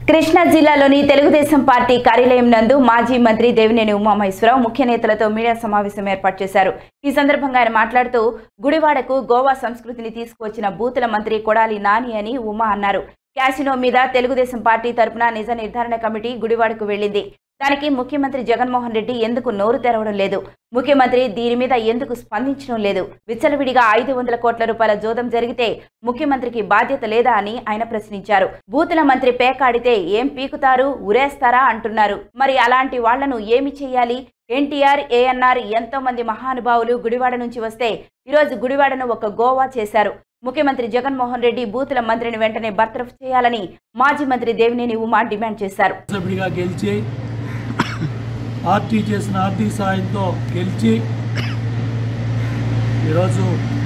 కృష్ణా జిల్లాలోని తెలుగుదేశం పార్టీ కార్యాలయం నందు మాజీ మంత్రి దేవినేని ఉమామహేశ్వరరావు ముఖ్య నేతలతో మీడియా సమావేశం ఏర్పాటు చేశారు ఈ సందర్భంగా ఆయన మాట్లాడుతూ గుడివాడకు గోవా సంస్కృతిని తీసుకువచ్చిన బూతుల మంత్రి కొడాలి నాని అని ఉమా అన్నారు క్యాసినో మీద తెలుగుదేశం పార్టీ తరపున నిజ నిర్ధారణ కమిటీ గుడివాడకు వెళ్లింది దానికి ముఖ్యమంత్రి జగన్మోహన్ రెడ్డి ఎందుకు నోరు తెరవడం లేదు ముఖ్యమంత్రి దీని మీద ఎందుకు స్పందించడం లేదు విచ్చలవిడిగా ఐదు వందల కోట్ల రూపాయల జోదం జరిగితే ముఖ్యమంత్రికి బాధ్యత లేదా అని ఆయన ప్రశ్నించారు బూతుల మంత్రి పేకాడితే ఏం పీకుతారు ఉరేస్తారా అంటున్నారు మరి అలాంటి వాళ్లను ఏమి చేయాలి ఎన్టీఆర్ ఏఎన్ఆర్ ఎంతో మంది మహానుభావులు గుడివాడ నుంచి వస్తే ఈరోజు గుడివాడను ఒక గోవా చేశారు ముఖ్యమంత్రి జగన్మోహన్ రెడ్డి బూతుల మంత్రిని వెంటనే బర్తరఫ్ చేయాలని మాజీ మంత్రి దేవినేని ఉమా డిమాండ్ చేశారు సభ్యుడిగా గెలిచి పార్టీ చేసిన ఆర్థిక సాయంతో గెలిచి ఈరోజు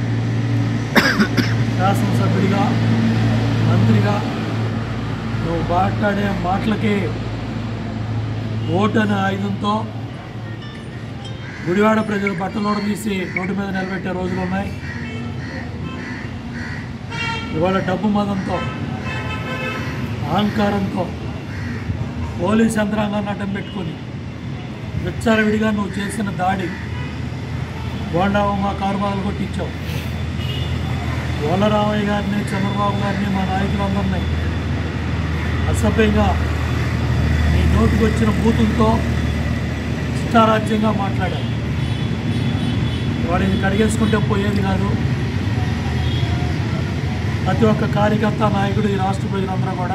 శాసనసభ్యుడిగా మంత్రిగా నువ్వు మాట్లాడే మాటలకి ఓటు అనే ఆయుధంతో గుడివాడ ప్రజలు బట్టలోడ తీసి రోడ్డు మీద నిలబెట్టే రోజులు ఉన్నాయి ఇవాళ డబ్బు మదంతో అహంకారంతో పోలీస్ యంత్రాంగాన్ని అడ్డం పెట్టుకొని విచ్చలవిడిగా నువ్వు చేసిన దాడి బోండావు మా కారుబాలు కొట్టించావు ఓలరామయ్య గారిని చంద్రబాబు గారిని మా నాయకులందరినీ అసభ్యంగా నీ నోటికి వచ్చిన బూతులతో ఇష్టారాజ్యంగా మాట్లాడావు వాడిని కడిగేసుకుంటే పోయేది కాదు ప్రతి ఒక్క కార్యకర్త నాయకుడు ఈ రాష్ట్ర ప్రజలందరూ కూడా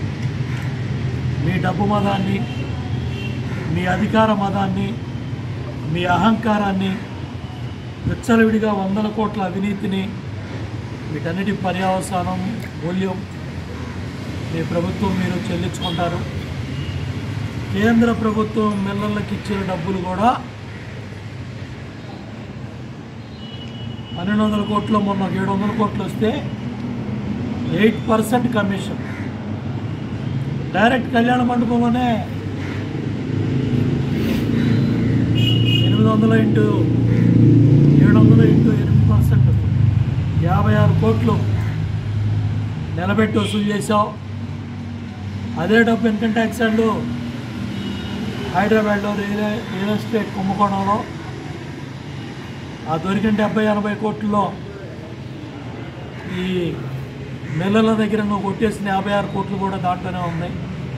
మీ డబ్బు మదాన్ని మీ అధికార మదాన్ని మీ అహంకారాన్ని విచ్చలవిడిగా వందల కోట్ల అవినీతిని వీటన్నిటి పర్యావసానం మూల్యం మీ ప్రభుత్వం మీరు చెల్లించుకుంటారు కేంద్ర ప్రభుత్వం మిల్లర్లకు ఇచ్చిన డబ్బులు కూడా పన్నెండు వందల కోట్లు మొన్న ఏడు వందల కోట్లు వస్తే ఎయిట్ పర్సెంట్ కమిషన్ డైరెక్ట్ కళ్యాణ మండపంలోనే ఎనిమిది వందల ఇంటూ ఏడు వందలు ఇంటూ ఎనిమిది పర్సెంట్ యాభై ఆరు కోట్లు నిలబెట్టి వసూలు చేశావు అదే డబ్బు ఇన్కమ్ ట్యాక్స్ అండ్ హైదరాబాద్లో రియల్ రియల్ ఎస్టేట్ కుంభకోణంలో ఆ దొరికిన డెబ్బై ఎనభై కోట్లలో ఈ నెలల దగ్గర నువ్వు కొట్టేసిన యాభై ఆరు కోట్లు కూడా దాంట్లోనే ఉన్నాయి